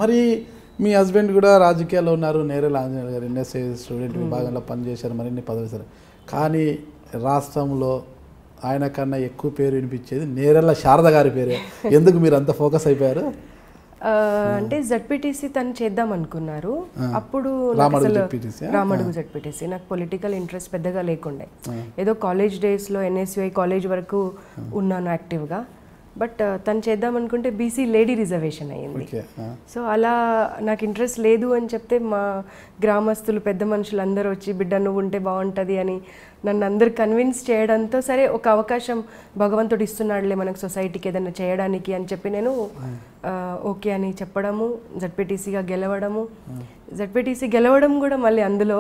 మరి మీ హస్బెండ్ కూడా రాజకీయాల్లో ఉన్నారు నేరేల ఆంజనేయులు గారు ఎన్ఎస్ఐ స్టూడెంట్ విభాగంలో పనిచేశారు మరిన్ని పదవి సరే కానీ రాష్ట్రంలో ఆయన కన్నా ఎక్కువ పేరు వినిపించేది నేరెళ్ళ శారద గారి పేరే ఎందుకు మీరు అంత ఫోకస్ అయిపోయారు ఆ, అంటే జడ్పీటీసీ తను చేద్దాం అనుకున్నారు అప్పుడు నాకు రామడుగు అసలు ZPTC, ఆ? రామడుగు జడ్పీటీసీ నాకు పొలిటికల్ ఇంట్రెస్ట్ పెద్దగా లేకుండే ఏదో కాలేజ్ డేస్లో ఎన్ఎస్యుఐ కాలేజ్ వరకు ఉన్నాను యాక్టివ్గా బట్ తను చేద్దాం అనుకుంటే బీసీ లేడీ రిజర్వేషన్ అయ్యింది ఓకే ఆ. సో అలా నాకు ఇంట్రెస్ట్ లేదు అని చెప్తే మా గ్రామస్తులు పెద్ద మనుషులు అందరూ వచ్చి బిడ్డ నువ్వు ఉంటే బాగుంటుంది అని నన్ను అందరు కన్విన్స్ చేయడంతో సరే ఒక అవకాశం భగవంతుడు ఇస్తున్నాడులే మనకు సొసైటీకి ఏదైనా చేయడానికి అని చెప్పి నేను ఆ, ఓకే అని చెప్పడము జడ్పీటీసీగా గెలవడము జడ్పీటీసీ గెలవడం కూడా మళ్ళీ అందులో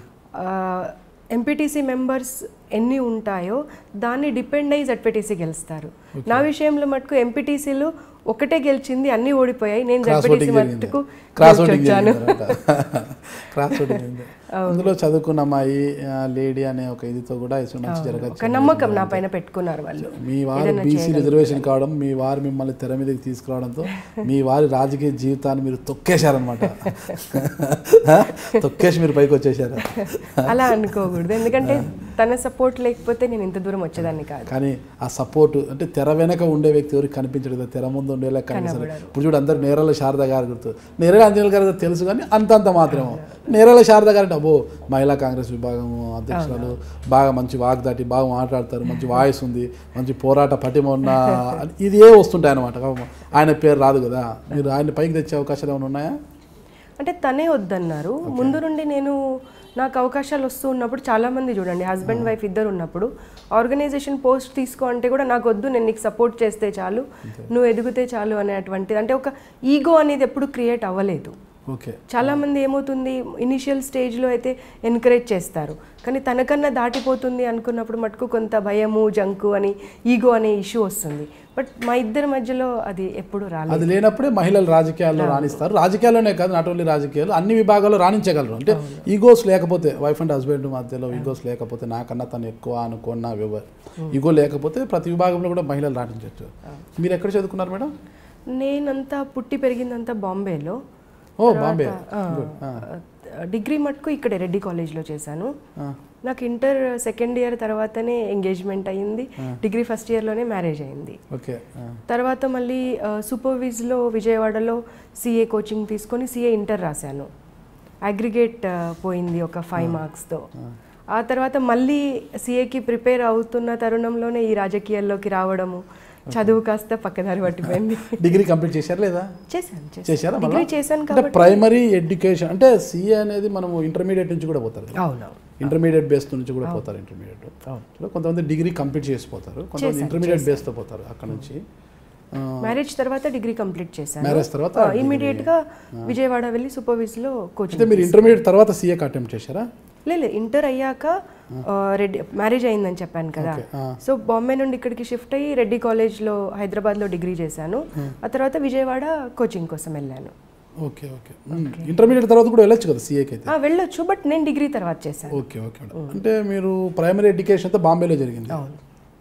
ఎంపీటీసీ మెంబర్స్ ఎన్ని ఉంటాయో దాన్ని డిపెండ్ అయ్యి జడ్పీటీసీ గెలుస్తారు నా విషయంలో మటుకు ఎంపీటీసీలు ఒకటే గెలిచింది అన్ని ఓడిపోయాయి నేను క్రాస్ జడ్పీటీసీ ఓటింగ్ జరిగింది మట్టుకు క్రాస్ ఓటింగ్ గెలిచొచ్చాను క్రాస్ ఓటింగ్ జరిగింది అందులో చదువుకున్న అమ్మాయి లేడీ అనే ఒక ఇదితో కూడా ఇసు మంచి ఒక జరగచ్చు నమ్మకం నా పైన పెట్టుకున్నారు వాళ్ళు మీ వారు బీసీ రిజర్వేషన్ కావడం మీ వారు మిమ్మల్ని తెర మీదకి తీసుకురావడంతో మీ వారి రాజకీయ జీవితాన్ని మీరు తొక్కేశారనమాట తొక్కేసి మీరు పైకి వచ్చేసారు అలా అనుకోకూడదు ఎందుకంటే తన సపోర్ట్ లేకపోతే నేను ఇంత దూరం వచ్చేదాన్ని కాదు కానీ ఆ సపోర్ట్ అంటే తెర వెనక ఉండే వ్యక్తి ఎవరికి కనిపించడు కదా తెర ముందు ఉండేలా కనిపిస్తారు ఇప్పుడు చూడు అందరు నేరల శారద గారు గుర్తు నేరల అంజనల్ గారు తెలుసు కానీ అంతంత మాత్రమే నేరల శారద గారు అంటే అబ్బో మహిళా కాంగ్రెస్ విభాగం అధ్యక్షురాలు బాగా మంచి వాగ్దాటి బాగా మాట్లాడతారు మంచి వాయిస్ ఉంది మంచి పోరాట పటిమ ఉన్న ఇదే వస్తుంటాయి అనమాట ఆయన పేరు రాదు కదా మీరు ఆయన పైకి తెచ్చే అవకాశాలు ఏమైనా ఉన్నాయా అంటే తనే వద్దన్నారు ముందు నుండి నేను నాకు అవకాశాలు వస్తూ ఉన్నప్పుడు చాలా మంది చూడండి హస్బెండ్ వైఫ్ ఇద్దరు ఉన్నప్పుడు ఆర్గనైజేషన్ పోస్ట్ తీసుకో అంటే కూడా నాకు వద్దు నేను నీకు సపోర్ట్ చేస్తే చాలు నువ్వు ఎదిగితే చాలు అనేటువంటిది అంటే ఒక ఈగో అనేది ఎప్పుడు క్రియేట్ అవ్వలేదు ఓకే చాలా మంది ఏమవుతుంది ఇనిషియల్ స్టేజ్లో అయితే ఎంకరేజ్ చేస్తారు కానీ తనకన్నా దాటిపోతుంది అనుకున్నప్పుడు మటుకు కొంత భయము జంకు అని ఈగో అనే ఇష్యూ వస్తుంది బట్ మా ఇద్దరి మధ్యలో అది ఎప్పుడు రాలేదు అది లేనప్పుడే మహిళలు రాజకీయాల్లో రాణిస్తారు రాజకీయాల్లోనే కాదు నాట్ ఓన్లీ రాజకీయాలు అన్ని విభాగాల్లో రాణించగలరు అంటే ఈగోస్ లేకపోతే వైఫ్ అండ్ హస్బెండ్ మధ్యలో ఈగోస్ లేకపోతే నాకన్నా తను ఎక్కువ అనుకున్న వివ ఈగో లేకపోతే ప్రతి విభాగంలో కూడా మహిళలు రాణించవచ్చు మీరు ఎక్కడ చదువుకున్నారు మేడం నేనంతా పుట్టి పెరిగిందంతా బాంబేలో ఓ బాంబే డిగ్రీ మటుకు ఇక్కడే రెడ్డి కాలేజ్లో చేశాను నాకు ఇంటర్ సెకండ్ ఇయర్ తర్వాతనే ఎంగేజ్మెంట్ అయ్యింది డిగ్రీ ఫస్ట్ ఇయర్లోనే మ్యారేజ్ అయింది ఓకే తర్వాత మళ్ళీ సూపర్విజ్లో విజయవాడలో సిఏ కోచింగ్ తీసుకొని సిఏ ఇంటర్ రాశాను అగ్రిగేట్ పోయింది ఒక ఫైవ్ మార్క్స్తో ఆ తర్వాత మళ్ళీ సిఏకి ప్రిపేర్ అవుతున్న తరుణంలోనే ఈ రాజకీయాల్లోకి రావడము చదువు కాస్త పక్కదారి పట్టిపోయింది డిగ్రీ కంప్లీట్ చేశారా లేదా చేశాను చేశాను చేశారా మళ్ళా? డిగ్రీ చేశాను అంటే కాబట్టి ప్రైమరీ ఎడ్యుకేషన్ అంటే సిఏ అనేది మనము ఇంటర్మీడియట్ నుంచి కూడా పోతారు కదా. అవునవును ఇంటర్మీడియట్ బేస్ నుంచి కూడా పోతారు ఇంటర్మీడియట్ సో కొంతమంది డిగ్రీ కంప్లీట్ చేసిపోతారు కొంతమంది ఇంటర్మీడియట్ బేస్తో పోతారు అక్కడ నుంచి ఆ, మ్యారేజ్ తర్వాత డిగ్రీ కంప్లీట్ చేశాను మ్యారేజ్ తర్వాత ఇమీడియట్ గా విజయవాడ వెళ్ళి సూపర్విజ్లో కోచింగ్ అయితే మీరు ఇంటర్మీడియట్ తర్వాత సీఏకి అటెంప్ట్ చేశారా లేదు ఇంటర్ అయ్యాక ఆ, రెడ్డి మ్యారేజ్ అయిందని చెప్పాను కదా ఆ. సో బాంబే నుండి ఇక్కడికి షిఫ్ట్ అయ్యి రెడ్డి కాలేజ్లో హైదరాబాద్లో డిగ్రీ చేశాను ఆ తర్వాత విజయవాడ కోచింగ్ కోసం వెళ్ళాను ఓకే ఓకే ఇంటర్మీడియట్ తర్వాత కూడా వెళ్ళొచ్చు కదా సీఏకి అయితే ఆ, వెళ్ళొచ్చు బట్ నేను డిగ్రీ తర్వాత చేశాను ఓకే ఓకే మేడం. అంటే మీరు ప్రైమరీ ఎడ్యుకేషన్ అంతా బాంబేలో జరిగింది అవును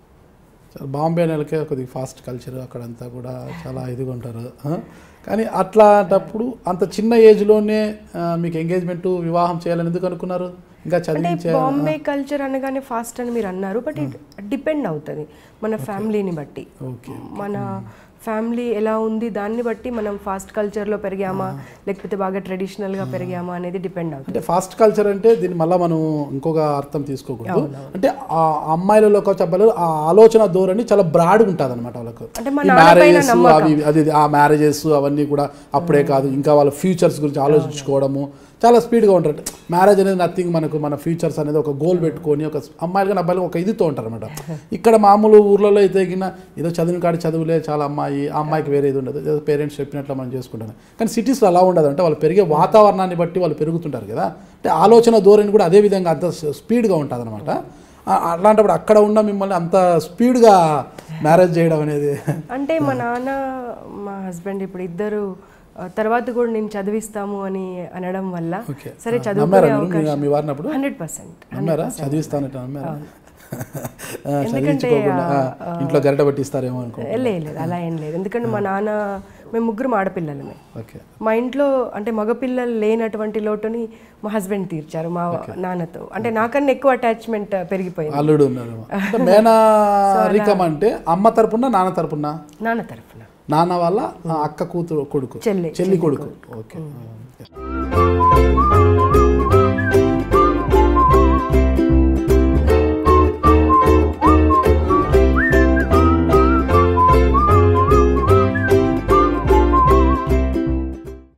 చాలా బాంబే నెలకే కొద్దిగా ఫాస్ట్ కల్చర్ అక్కడంతా కూడా చాలా ఇదిగా ఉంటారు ఆ? కానీ అట్లాంటప్పుడు అంత చిన్న ఏజ్లోనే ఆ, మీకు ఎంగేజ్మెంట్ వివాహం చేయాలని ఎందుకు అనుకున్నారు ఇంకా అంటే చదివించే బాంబే కల్చర్ అనగానే ఫాస్ట్ అని మీరు అన్నారు బట్ ఇట్ డిపెండ్ అవుతుంది మన ఫ్యామిలీని బట్టి ఓకే మన ఫ్యామిలీ ఎలా ఉంది దాన్ని బట్టి మనం ఫాస్ట్ కల్చర్లో పెరిగామా లేకపోతే బాగా ట్రెడిషనల్గా పెరిగామా అనేది డిపెండ్ అవుతుంది అంటే ఫాస్ట్ కల్చర్ అంటే దీన్ని మళ్ళీ మనం ఇంకొక అర్థం తీసుకోకూడదు అంటే ఆ అమ్మాయిలలో కావచ్చు అబ్బాయిలలో ఆ ఆలోచన ధోరణి చాలా బ్రాడ్ ఉంటుంది అనమాట వాళ్ళకు అంటే మా ఈ నాన్న పైన మ్యారేజెస్ అవి అది ఇది, ఆ మ్యారేజెస్ అవన్నీ కూడా అప్పుడే కాదు ఇంకా వాళ్ళ ఫ్యూచర్స్ గురించి ఆలోచించుకోవడము చాలా స్పీడ్గా ఉంటారు మ్యారేజ్ అనేది నథింగ్ మనకు మన ఫ్యూచర్స్ అనేది ఒక గోల్ పెట్టుకొని ఒక అమ్మాయిలు కానీ అబ్బాయిలు ఒక ఇదితో ఉంటారు అనమాట ఇక్కడ మామూలు ఊర్లలో అయితే గిన ఏదో చదివిన కాడి చదువులే చాలా అమ్మాయి ఆ అమ్మాయికి వేరే ఇది ఉండదు ఏదో పేరెంట్స్ చెప్పినట్లు మనం చేసుకుంటాం కానీ సిటీస్లో అలా ఉండదు అంటే వాళ్ళు పెరిగే వాతావరణాన్ని బట్టి వాళ్ళు పెరుగుతుంటారు కదా అంటే ఆలోచన ధోరణి కూడా అదే విధంగా అంత స్పీడ్గా ఉంటుంది అనమాట అట్లాంటప్పుడు అక్కడ ఉన్న మిమ్మల్ని అంత స్పీడ్గా మ్యారేజ్ చేయడం అనేది అంటే మా నాన్న మా హస్బెండ్ ఇప్పుడు ఇద్దరు ఆ, తర్వాత కూడా నేను చదివిస్తాము అని అనడం వల్ల ఓకే సరే నమ్మారా చదువుకునే మీరు మీ- మీ వారిని అప్పుడు హండ్రెడ్ పర్సెంట్ నమ్మారా చదివిస్తానట నమ్మారా ఆ, చదివించుకోకుండా ఆ, ఇంట్లో గరిట పట్టిస్తారేమో అనుకో లేదు లేదు అలా ఏం లేదు ఎందుకంటే మా నాన్న మేము ముగ్గురు ఆడపిల్లలమే ఓకే మా ఇంట్లో అంటే మగపిల్లలు లేనటువంటి లోటుని మా హస్బెండ్ తీర్చారు మా నాన్నతో అంటే నాకన్నా ఎక్కువ అటాచ్మెంట్ పెరిగిపోయింది అల్లుడు ఉన్నారు అంటే మేనరికం అంటే అమ్మ తరపున నాన్న తరపున నాన్న తరఫున నాన్న వాళ్ళ ఆ అక్క కూతురు కొడుకు చెల్లి చెల్లి కొడుకు ఓకే